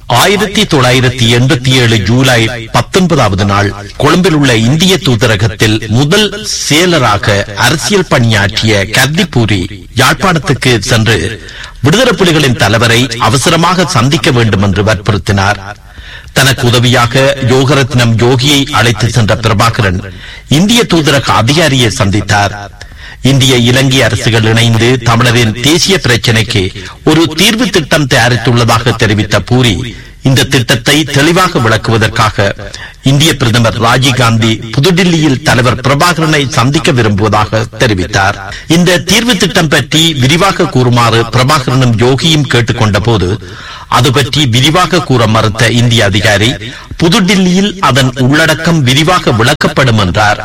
ஆயிரத்தி தொள்ளாயிரத்தி எண்பத்தி ஏழு ஜூலை பத்தொன்பதாவது நாள் கொழும்பில் உள்ள இந்திய தூதரகத்தில் முதல் செயலராக அரசியல் பணியாற்றிய கர்திபூரி யாழ்ப்பாணத்துக்கு சென்று விடுதலை புலிகளின் தலைவரை அவசரமாக சந்திக்க வேண்டும் என்று வற்புறுத்தினார் தனக்கு உதவியாக யோகரத்னம் யோகியை அழைத்து சென்ற பிரபாகரன் இந்திய தூதரக அதிகாரியை சந்தித்தார் இந்திய இலங்கை அரசுகள் இணைந்து தமிழரின் தேசிய பிரச்சினைக்கு ஒரு தீர்வு திட்டம் தயாரித்துள்ளதாக தெரிவித்த பூரி இந்த திட்டத்தை தெளிவாக விளக்குவதற்காக இந்திய பிரதமர் ராஜீவ்காந்தி புதுடில்லியில் தலைவர் பிரபாகரனை சந்திக்க விரும்புவதாக தெரிவித்தார் இந்த தீர்வு திட்டம் பற்றி விரிவாக கூறுமாறு பிரபாகரனும் யோகியும் கேட்டுக்கொண்ட போது அது பற்றி விரிவாக கூற மறுத்த இந்திய அதிகாரி புதுடில்லியில் அதன் உள்ளடக்கம் விரிவாக விளக்கப்படும் என்றார்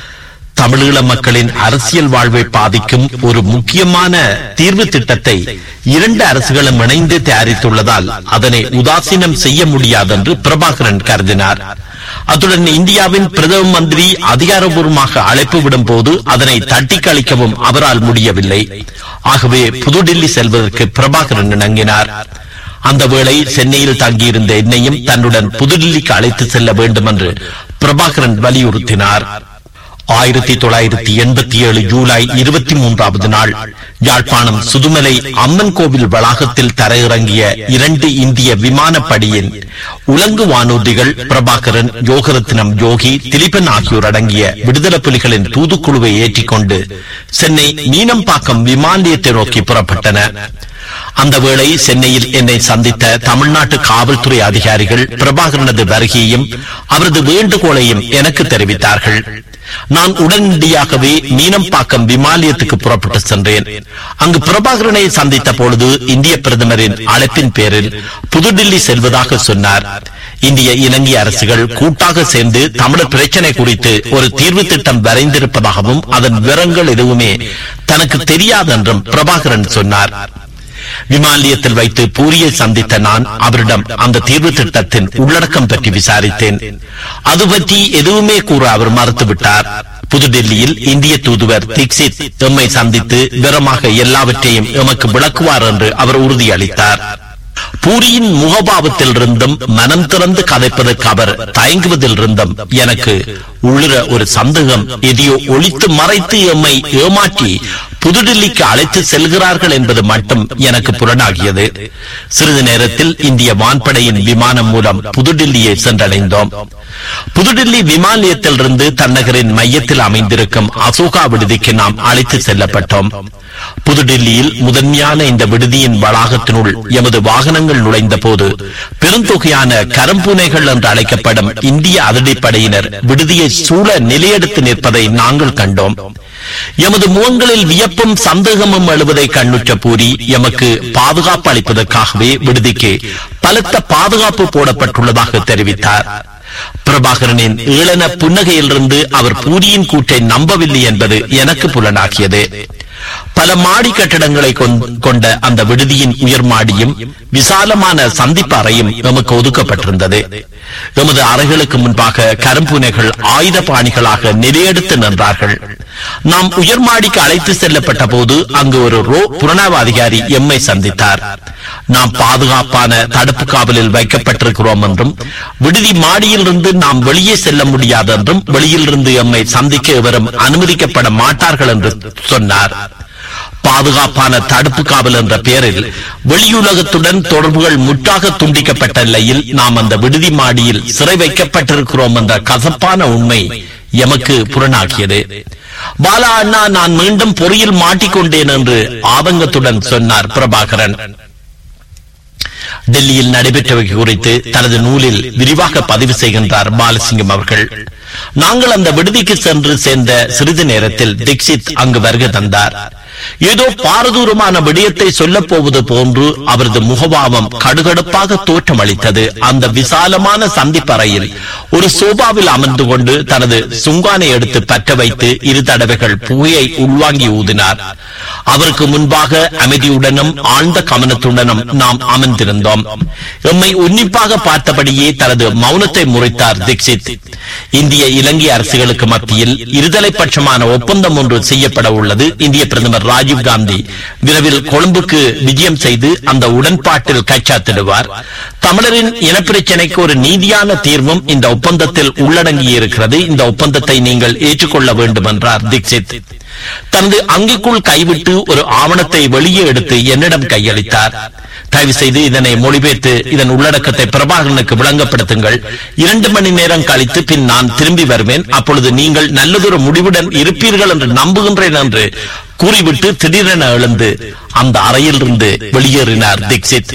தமிழீழ மக்களின் அரசியல் வாழ்வை பாதிக்கும் ஒரு முக்கியமான தீர்வு திட்டத்தை இரண்டு அரசுகளும் இணைந்து தயாரித்துள்ளதால் அதனை உதாசீனம் செய்ய முடியாது என்று பிரபாகரன் கருதினார் அத்துடன் இந்தியாவின் பிரதம மந்திரி அதிகாரபூர்வமாக அழைப்பு விடும் போது அதனை தட்டி கழிக்கவும் அவரால் முடியவில்லை ஆகவே புதுடில்லி செல்வதற்கு பிரபாகரன் இணங்கினார் அந்த வேளை சென்னையில் தங்கியிருந்த என்னையும் தன்னுடன் புதுடில்லிக்கு அழைத்து செல்ல வேண்டும் என்று பிரபாகரன் வலியுறுத்தினார் ஆயிரத்தி தொள்ளாயிரத்தி எண்பத்தி ஏழு ஜூலை இருபத்தி மூன்றாவது நாள் யாழ்ப்பாணம் சுதுமலை அம்மன் கோவில் வளாகத்தில் தரையிறங்கிய இரண்டு இந்திய விமானப்படியின் உலங்கு வானூர்திகள் பிரபாகரன் யோகரத்னம் யோகி திலீபன் ஆகியோர் அடங்கிய விடுதலை புலிகளின் தூதுக்குழுவை ஏற்றிக்கொண்டு சென்னை மீனம்பாக்கம் விமான நிலையத்தை நோக்கி புறப்பட்டன அந்த வேளை சென்னையில் என்னை சந்தித்த தமிழ்நாட்டு காவல்துறை அதிகாரிகள் பிரபாகரனது வருகையையும் அவரது வேண்டுகோளையும் எனக்கு தெரிவித்தார்கள் நான் உடனடியாகவே மீனம்பாக்கம் விமானியத்துக்கு புறப்பட்டு சென்றேன் அங்கு பிரபாகரனை சந்தித்த பொழுது இந்திய பிரதமரின் அழைப்பின் பேரில் புதுடில்லி செல்வதாக சொன்னார் இந்திய இலங்கை அரசுகள் கூட்டாக சேர்ந்து தமிழர் பிரச்சனை குறித்து ஒரு தீர்வு திட்டம் வரைந்திருப்பதாகவும் அதன் விவரங்கள் எதுவுமே தனக்கு தெரியாதென்றும் பிரபாகரன் சொன்னார் விமானியத்தில் வைத்து பூரியை சந்தித்த நான் அவரிடம் அந்த தீர்வு திட்டத்தின் உள்ளடக்கம் பற்றி விசாரித்தேன் அது பற்றி எதுவுமே கூற அவர் மறுத்துவிட்டார் புதுடெல்லியில் இந்திய தூதுவர் தீக்ஷித் எம்மை சந்தித்து விவரமாக எல்லாவற்றையும் எமக்கு விளக்குவார் என்று அவர் உறுதியளித்தார் பூரியின் முகபாவத்தில் இருந்தும் மனம் திறந்து கதைப்பதற்கு அவர் தயங்குவதில் இருந்தும் எனக்கு உள்ளிர ஒரு சந்தேகம் எதையோ ஒழித்து மறைத்து எம்மை ஏமாற்றி புதுடில்லிக்கு அழைத்து செல்கிறார்கள் என்பது மட்டும் எனக்கு புலனாகியது சிறிது நேரத்தில் இந்திய வான்படையின் விமானம் மூலம் புதுடில்லியை சென்றடைந்தோம் புதுடில்லி விமான நிலையத்திலிருந்து தன்னகரின் மையத்தில் அமைந்திருக்கும் அசோகா விடுதிக்கு நாம் அழைத்து செல்லப்பட்டோம் புதுடில்லியில் முதன்மையான இந்த விடுதியின் வளாகத்தினுள் எமது வாகனங்கள் நுழைந்த போது பெருந்தொகையான கரம்பூனைகள் என்று அழைக்கப்படும் இந்திய அதிரடிப்படையினர் விடுதியை சூழ நிலையெடுத்து நிற்பதை நாங்கள் கண்டோம் எமது முகங்களில் வியப்பும் சந்தேகமும் எழுவதை கண்ணுற்ற பூரி எமக்கு பாதுகாப்பு அளிப்பதற்காகவே விடுதிக்கு பலத்த பாதுகாப்பு போடப்பட்டுள்ளதாக தெரிவித்தார் பிரபாகரனின் ஈழன புன்னகையிலிருந்து அவர் பூரியின் கூற்றை நம்பவில்லை என்பது எனக்கு புலனாகியது பல மாடி கட்டடங்களை கொண்ட அந்த விடுதியின் உயர் மாடியும் விசாலமான சந்திப்பு அறையும் எமக்கு ஒதுக்கப்பட்டிருந்தது எமது அறைகளுக்கு முன்பாக கரும்புனைகள் ஆயுத பாணிகளாக நிலையெடுத்து நின்றார்கள் நாம் உயர் மாடிக்கு அழைத்து செல்லப்பட்ட போது அங்கு ஒரு ரோ புலனாய்வு அதிகாரி எம்மை சந்தித்தார் நாம் பாதுகாப்பான தடுப்பு காவலில் வைக்கப்பட்டிருக்கிறோம் என்றும் விடுதி மாடியிலிருந்து நாம் வெளியே செல்ல முடியாது என்றும் வெளியிலிருந்து எம்மை சந்திக்க எவரும் அனுமதிக்கப்பட மாட்டார்கள் என்று சொன்னார் பாதுகாப்பான தடுப்பு காவல் என்ற பெயரில் வெளியுலகத்துடன் தொடர்புகள் முற்றாக துண்டிக்கப்பட்ட நிலையில் நாம் அந்த விடுதி மாடியில் சிறை வைக்கப்பட்டிருக்கிறோம் என்ற கசப்பான உண்மை எமக்கு புறனாகியது பாலா அண்ணா நான் மீண்டும் பொறியில் மாட்டிக்கொண்டேன் என்று ஆதங்கத்துடன் சொன்னார் பிரபாகரன் டெல்லியில் நடைபெற்றவை குறித்து தனது நூலில் விரிவாக பதிவு செய்கின்றார் பாலசிங்கம் அவர்கள் நாங்கள் அந்த விடுதிக்கு சென்று சேர்ந்த சிறிது நேரத்தில் தீக்ஷித் அங்கு வருகை தந்தார் ஏதோ பாரதூரமான விடயத்தை சொல்லப் போவது போன்று அவரது முகபாவம் கடுகடுப்பாக தோற்றமளித்தது அந்த விசாலமான சந்திப்பறையில் ஒரு சோபாவில் அமர்ந்து கொண்டு தனது சுங்கானை எடுத்து பற்ற வைத்து இரு தடவைகள் புகையை உள்வாங்கி ஊதினார் அவருக்கு முன்பாக அமைதியுடனும் ஆழ்ந்த கவனத்துடனும் நாம் அமர்ந்திருந்தோம் எம்மை உன்னிப்பாக பார்த்தபடியே தனது மௌனத்தை முறைத்தார் தீக்ஷித் இந்திய இலங்கை அரசுகளுக்கு மத்தியில் இருதலை பட்சமான ஒப்பந்தம் ஒன்று செய்யப்பட உள்ளது இந்திய பிரதமர் ராஜீவ்காந்தி விரைவில் கொழும்புக்கு விஜயம் செய்து அந்த உடன்பாட்டில் கைச்சாத்திடுவார் தமிழரின் இனப்பிரச்சினைக்கு ஒரு நீதியான தீர்வும் இந்த ஒப்பந்தத்தில் உள்ளடங்கியிருக்கிறது இந்த ஒப்பந்தத்தை நீங்கள் ஏற்றுக்கொள்ள வேண்டும் என்றார் தீக்ஷித் தனது அங்கிக்குள் கைவிட்டு ஒரு ஆவணத்தை வெளியே எடுத்து என்னிடம் கையளித்தார் தயவு செய்து இதனை மொழிபெயர்த்து இதன் உள்ளடக்கத்தை பிரபாகரனுக்கு விளங்கப்படுத்துங்கள் இரண்டு மணி நேரம் கழித்து பின் நான் திரும்பி வருவேன் அப்பொழுது நீங்கள் நல்லதொரு முடிவுடன் இருப்பீர்கள் என்று நம்புகின்றேன் என்று கூறிவிட்டு திடீரென எழுந்து அந்த அறையிலிருந்து வெளியேறினார் தீக்ஷித்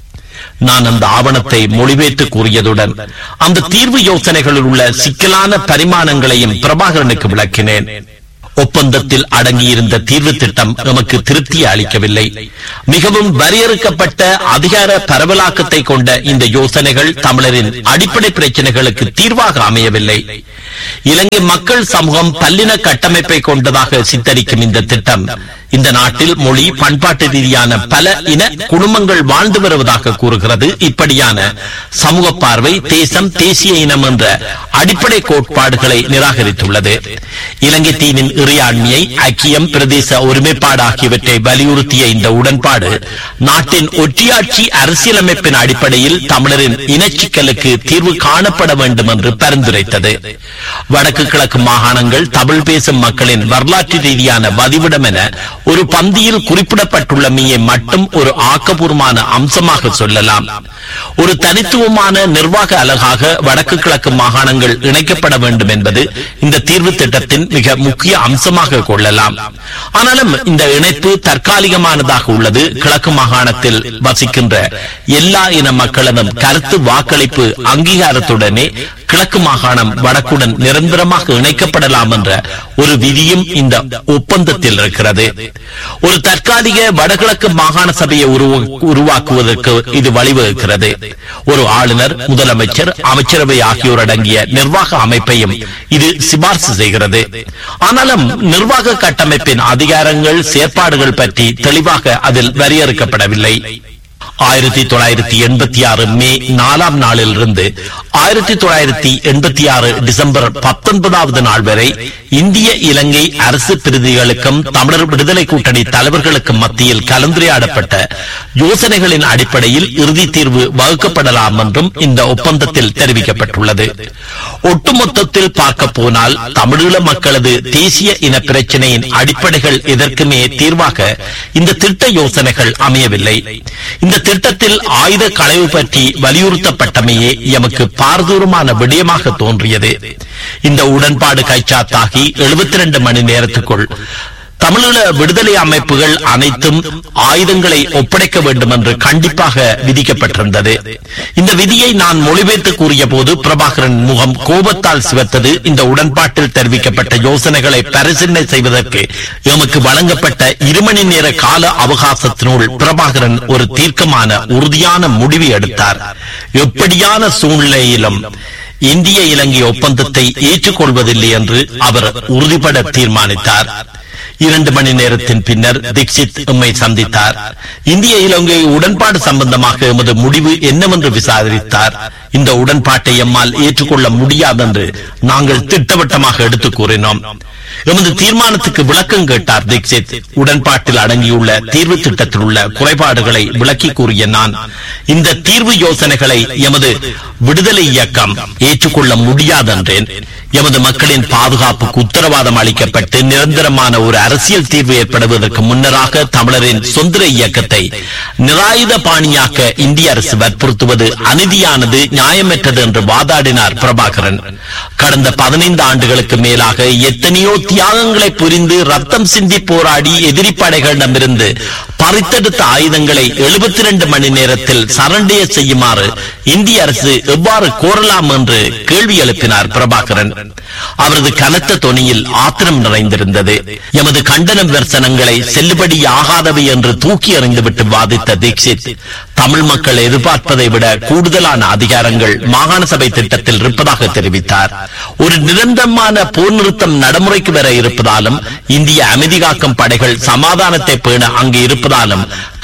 நான் அந்த ஆவணத்தை மொழிபெயர்த்து கூறியதுடன் அந்த தீர்வு யோசனைகளில் உள்ள சிக்கலான பரிமாணங்களையும் பிரபாகரனுக்கு விளக்கினேன் ஒப்பந்தத்தில் அடங்கியிருந்த தீர்வு திட்டம் நமக்கு திருப்தி அளிக்கவில்லை மிகவும் வரையறுக்கப்பட்ட அதிகார பரவலாக்கத்தை கொண்ட இந்த யோசனைகள் தமிழரின் அடிப்படை பிரச்சனைகளுக்கு தீர்வாக அமையவில்லை இலங்கை மக்கள் சமூகம் பல்லின கட்டமைப்பை கொண்டதாக சித்தரிக்கும் இந்த திட்டம் இந்த நாட்டில் மொழி பண்பாட்டு ரீதியான பல இன குடும்பங்கள் வாழ்ந்து வருவதாக கூறுகிறது இப்படியான சமூக பார்வை தேசம் தேசிய இனம் என்ற அடிப்படை கோட்பாடுகளை நிராகரித்துள்ளது இலங்கை தீவின் இறையாண்மையை ஐக்கியம் பிரதேச ஒருமைப்பாடு ஆகியவற்றை வலியுறுத்திய இந்த உடன்பாடு நாட்டின் ஒற்றியாட்சி அரசியலமைப்பின் அடிப்படையில் தமிழரின் இனச்சிக்கலுக்கு தீர்வு காணப்பட வேண்டும் என்று பரிந்துரைத்தது வடக்கு கிழக்கு மாகாணங்கள் தமிழ் பேசும் மக்களின் வரலாற்று ரீதியான வதிவிடம் என ஒரு பந்தியில் குறிப்பிடப்பட்டுள்ளமையை மட்டும் ஒரு ஆக்கபூர்வமான அம்சமாக சொல்லலாம் ஒரு தனித்துவமான நிர்வாக அலகாக வடக்கு கிழக்கு மாகாணங்கள் இணைக்கப்பட வேண்டும் என்பது இந்த தீர்வு திட்டத்தின் மிக முக்கிய அம்சமாக கொள்ளலாம் ஆனாலும் இந்த இணைப்பு தற்காலிகமானதாக உள்ளது கிழக்கு மாகாணத்தில் வசிக்கின்ற எல்லா இன மக்களிடம் கருத்து வாக்களிப்பு அங்கீகாரத்துடனே கிழக்கு மாகாணம் வடக்குடன் நிரந்தரமாக இணைக்கப்படலாம் என்ற ஒரு விதியும் இந்த ஒப்பந்தத்தில் இருக்கிறது ஒரு தற்காலிக வடகிழக்கு மாகாண சபையை உருவ- உருவாக்குவதற்கு இது வழிவகுக்கிறது ஒரு ஆளுநர் முதலமைச்சர் அமைச்சரவை ஆகியோர் அடங்கிய நிர்வாக அமைப்பையும் இது சிபார்சு செய்கிறது ஆனாலும் நிர்வாக கட்டமைப்பின் அதிகாரங்கள் செயற்பாடுகள் பற்றி தெளிவாக அதில் வரையறுக்கப்படவில்லை ஆயிரத்தி தொள்ளாயிரத்தி எண்பத்தி ஆறு மே நாலாம் நாளிலிருந்து ஆயிரத்தி தொள்ளாயிரத்தி எண்பத்தி ஆறு டிசம்பர் பத்தொன்பதாவது நாள் வரை இந்திய இலங்கை அரசு பிரதிகளுக்கும் தமிழர் விடுதலை கூட்டணி தலைவர்களுக்கும் மத்தியில் கலந்துரையாடப்பட்ட யோசனைகளின் அடிப்படையில் இறுதி தீர்வு வகுக்கப்படலாம் என்றும் இந்த ஒப்பந்தத்தில் தெரிவிக்கப்பட்டுள்ளது ஒட்டுமொத்தத்தில் பார்க்க போனால் தமிழீழ மக்களது தேசிய இன பிரச்சினையின் அடிப்படைகள் எதற்குமே தீர்வாக இந்த திட்ட யோசனைகள் அமையவில்லை இந்த திட்டத்தில் ஆயுத களைவு பற்றி வலியுறுத்தப்பட்டமையே எமக்கு பாரதூரமான விடயமாக தோன்றியது இந்த உடன்பாடு கைச்சாத்தாகி 72 மணி நேரத்துக்குள் தமிழீழ விடுதலை அமைப்புகள் அனைத்தும் ஆயுதங்களை ஒப்படைக்க வேண்டும் என்று கண்டிப்பாக விதிக்கப்பட்டிருந்தது இந்த விதியை நான் மொழிபெயர்த்து கூறிய போது பிரபாகரன் முகம் கோபத்தால் சிவத்தது இந்த உடன்பாட்டில் தெரிவிக்கப்பட்ட யோசனைகளை பரிசீலனை செய்வதற்கு எமக்கு வழங்கப்பட்ட இரு மணி நேர கால அவகாசத்தினுள் பிரபாகரன் ஒரு தீர்க்கமான உறுதியான முடிவு எடுத்தார் எப்படியான சூழ்நிலையிலும் இந்திய இலங்கை ஒப்பந்தத்தை ஏற்றுக்கொள்வதில்லை என்று அவர் உறுதிபட தீர்மானித்தார் இரண்டு மணி நேரத்தின் பின்னர் தீக்ஷித் எம்மை சந்தித்தார் இந்திய இலங்கை உடன்பாடு சம்பந்தமாக எமது முடிவு என்னவென்று விசாரித்தார் இந்த உடன்பாட்டை எம்மால் ஏற்றுக்கொள்ள முடியாதென்று நாங்கள் திட்டவட்டமாக எடுத்துக் கூறினோம் எமது தீர்மானத்துக்கு விளக்கம் கேட்டார் தீக்ஷித் உடன்பாட்டில் அடங்கியுள்ள தீர்வு திட்டத்தில் உள்ள குறைபாடுகளை விளக்கி கூறிய நான் இந்த தீர்வு யோசனைகளை எமது விடுதலை இயக்கம் ஏற்றுக்கொள்ள முடியாதென்றேன் எமது மக்களின் பாதுகாப்புக்கு உத்தரவாதம் அளிக்கப்பட்டு நிரந்தரமான ஒரு அரசியல் தீர்வு ஏற்படுவதற்கு முன்னராக தமிழரின் சொந்த இயக்கத்தை நிராயுத பாணியாக்க இந்திய அரசு வற்புறுத்துவது அநீதியானது நியாயமற்றது என்று வாதாடினார் பிரபாகரன் கடந்த பதினைந்து ஆண்டுகளுக்கு மேலாக எத்தனையோ தியாகங்களை புரிந்து ரத்தம் சிந்தி போராடி எதிரி படைகளிடமிருந்து பறித்தெடுத்த ஆயுதங்களை 72 மணி நேரத்தில் சரண்டைய செய்யுமாறு இந்திய அரசு எவ்வாறு கோரலாம் என்று கேள்வி எழுப்பினார் பிரபாகரன் அவரது கனத்த தொனியில் ஆத்திரம் நிறைந்திருந்தது எமது கண்டன விமர்சனங்களை செல்லுபடி ஆகாதவை என்று தூக்கி எறிந்துவிட்டு வாதித்த தீக்ஷித் தமிழ் மக்கள் எதிர்பார்ப்பதை விட கூடுதலான அதிகாரங்கள் மாகாண சபை திட்டத்தில் இருப்பதாக தெரிவித்தார் ஒரு நிரந்தரமான போர் நிறுத்தம் நடைமுறைக்கு வர இருப்பதாலும் இந்திய அமைதி காக்கும் படைகள் சமாதானத்தை பேண அங்கு இருப்பதாலும்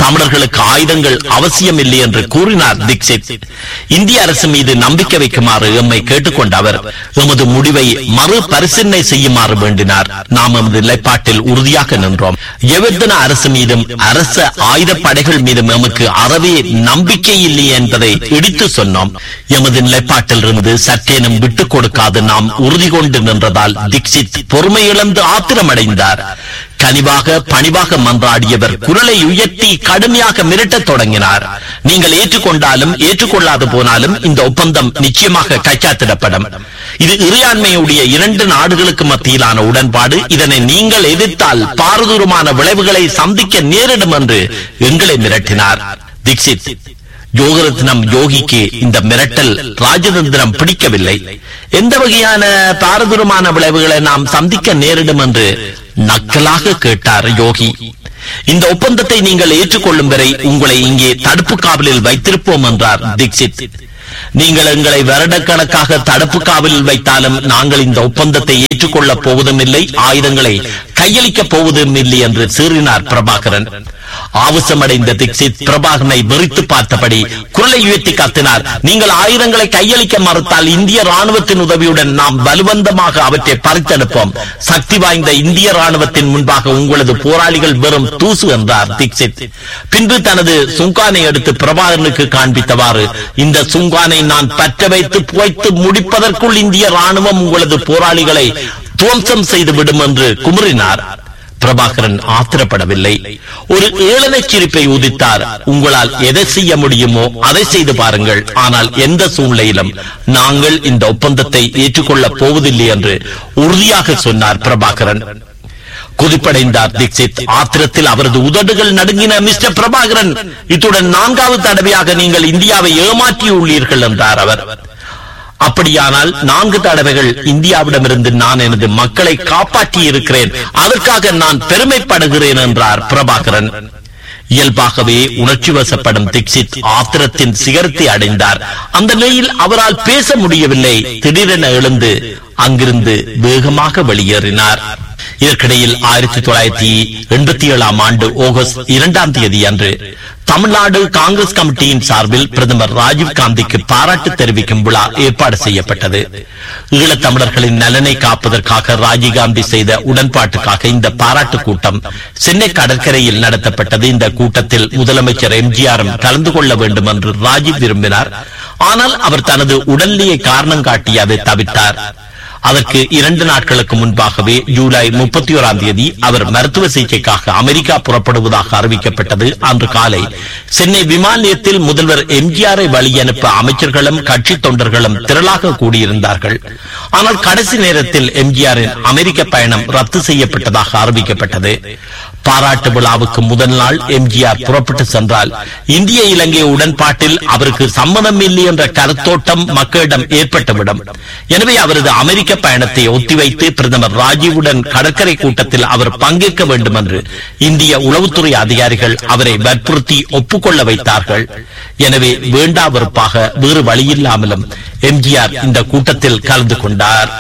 தமிழர்களுக்கு ஆயுதங்கள் அவசியம் இல்லை என்று கூறினார் தீக்ஷித் இந்திய அரசு மீது நம்பிக்கை வைக்குமாறு எம்மை கேட்டுக்கொண்ட அவர் எமது முடிவை மறு பரிசீலனை செய்யுமாறு வேண்டினார் நாம் எமது நிலைப்பாட்டில் உறுதியாக நின்றோம் எவர்தன அரசு மீதும் அரச ஆயுத படைகள் மீதும் எமக்கு அறவே நம்பிக்கை இல்லை என்பதை இடித்து சொன்னோம் எமது நிலைப்பாட்டில் இருந்து சற்றேனும் விட்டுக் கொடுக்காது நாம் உறுதி கொண்டு நின்றதால் தீக்ஷித் பொறுமை இழந்து ஆத்திரமடைந்தார் கனிவாக பணிவாக மன்றாடியவர் குரலை உயர்த்தி கடுமையாக மிரட்டத் தொடங்கினார் நீங்கள் ஏற்றுக்கொண்டாலும் ஏற்றுக்கொள்ளாது போனாலும் இந்த ஒப்பந்தம் நிச்சயமாக கைச்சாத்திடப்படும் இது இறையாண்மையுடைய இரண்டு நாடுகளுக்கு மத்தியிலான உடன்பாடு இதனை நீங்கள் எதிர்த்தால் பாரதூரமான விளைவுகளை சந்திக்க நேரிடும் என்று எங்களை மிரட்டினார் தீக்ஷித் யோகரத்னம் யோகிக்கு இந்த மிரட்டல் ராஜதந்திரம் பிடிக்கவில்லை எந்த வகையான பாரதூரமான விளைவுகளை நாம் சந்திக்க நேரிடும் என்று நக்கலாக கேட்டார் யோகி இந்த ஒப்பந்தத்தை நீங்கள் ஏற்றுக்கொள்ளும் வரை உங்களை இங்கே தடுப்பு காவலில் வைத்திருப்போம் என்றார் தீக்ஷித் நீங்கள் எங்களை வருடக்கணக்காக தடுப்பு காவலில் வைத்தாலும் நாங்கள் இந்த ஒப்பந்தத்தை ஏற்றுக்கொள்ளப் போவதும் இல்லை ஆயுதங்களை கையளிக்கப் போவதும் இல்லை என்று சீறினார் பிரபாகரன் ஆவுசமடைந்த தீக்ஷித் பிரபாகரனை வெறித்து பார்த்தபடி குரலை உயர்த்தி கத்தினார் நீங்கள் ஆயுதங்களை கையளிக்க மறுத்தால் இந்திய ராணுவத்தின் உதவியுடன் நாம் பலவந்தமாக அவற்றை பறித்தெடுப்போம் சக்தி வாய்ந்த இந்திய ராணுவத்தின் முன்பாக உங்களது போராளிகள் வெறும் தூசு என்றார் தீக்ஷித் பின்பு தனது சுங்கானை எடுத்து பிரபாகரனுக்கு காண்பித்தவாறு இந்த சுங்கானை நான் பற்ற வைத்து புகைத்து முடிப்பதற்குள் இந்திய ராணுவம் உங்களது போராளிகளை துவம்சம் செய்து விடும் என்று குமுறினார் பிரபாகரன் ஆத்திரப்படவில்லை ஒரு ஏளன சிரிப்பை உதித்தார் உங்களால் எதை செய்ய முடியுமோ அதை செய்து பாருங்கள் ஆனால் எந்த சூழ்நிலையிலும் நாங்கள் இந்த ஒப்பந்தத்தை ஏற்றுக்கொள்ளப் போவதில்லை என்று உறுதியாக சொன்னார் பிரபாகரன் கொதிப்படைந்தார் தீக்ஷித் ஆத்திரத்தில் அவரது உதடுகள் நடுங்கின மிஸ்டர் பிரபாகரன் இத்துடன் நான்காவது தடவையாக நீங்கள் இந்தியாவை ஏமாற்றியுள்ளீர்கள் என்றார் அவர் அப்படியானால் நான்கு தடவைகள் இந்தியாவிடமிருந்து நான் எனது மக்களை காப்பாற்றி இருக்கிறேன் அதற்காக நான் பெருமைப்படுகிறேன் என்றார் பிரபாகரன் இயல்பாகவே உணர்ச்சி வசப்படும் தீக்ஷித் ஆத்திரத்தின் சிகரத்தை அடைந்தார் அந்த நிலையில் அவரால் பேச முடியவில்லை திடீரென எழுந்து அங்கிருந்து வேகமாக வெளியேறினார் இதற்கிடையில் ஆயிரத்தி தொள்ளாயிரத்தி எண்பத்தி ஏழாம் ஆண்டு ஆகஸ்ட் இரண்டாம் தேதி அன்று தமிழ்நாடு காங்கிரஸ் கமிட்டியின் சார்பில் பிரதமர் ராஜீவ் காந்திக்கு பாராட்டு தெரிவிக்கும் விழா ஏற்பாடு செய்யப்பட்டது ஈழத்தமிழர்களின் நலனை காப்பதற்காக ராஜீவ்காந்தி செய்த உடன்பாட்டுக்காக இந்த பாராட்டு கூட்டம் சென்னை கடற்கரையில் நடத்தப்பட்டது இந்த கூட்டத்தில் முதலமைச்சர் எம்ஜிஆரும் கலந்து கொள்ள வேண்டும் என்று ராஜீவ் விரும்பினார் ஆனால் அவர் தனது உடல்நிலையை காரணம் காட்டி அதை தவிர்த்தார் அதற்கு இரண்டு நாட்களுக்கு முன்பாகவே ஜூலை முப்பத்தி ஓராம் தேதி அவர் மருத்துவ சிகிச்சைக்காக அமெரிக்கா புறப்படுவதாக அறிவிக்கப்பட்டது அன்று காலை சென்னை விமான நிலையத்தில் முதல்வர் எம்ஜிஆரை வழி அனுப்ப அமைச்சர்களும் கட்சி தொண்டர்களும் திரளாக கூடியிருந்தார்கள் ஆனால் கடைசி நேரத்தில் எம்ஜிஆரின் அமெரிக்க பயணம் ரத்து செய்யப்பட்டதாக அறிவிக்கப்பட்டது பாராட்டு விழாவுக்கு முதல் நாள் எம்ஜிஆர் புறப்பட்டு சென்றால் இந்திய இலங்கை உடன்பாட்டில் அவருக்கு சம்மதம் இல்லை என்ற கருத்தோட்டம் மக்களிடம் ஏற்பட்டுவிடும் எனவே அவரது அமெரிக்க பயணத்தை ஒத்திவைத்து பிரதமர் ராஜீவுடன் கடற்கரை கூட்டத்தில் அவர் பங்கேற்க வேண்டும் என்று இந்திய உளவுத்துறை அதிகாரிகள் அவரை வற்புறுத்தி ஒப்புக்கொள்ள வைத்தார்கள் எனவே வேண்டா வெறுப்பாக வேறு வழியில்லாமலும் எம்ஜிஆர் இந்த கூட்டத்தில் கலந்து கொண்டார்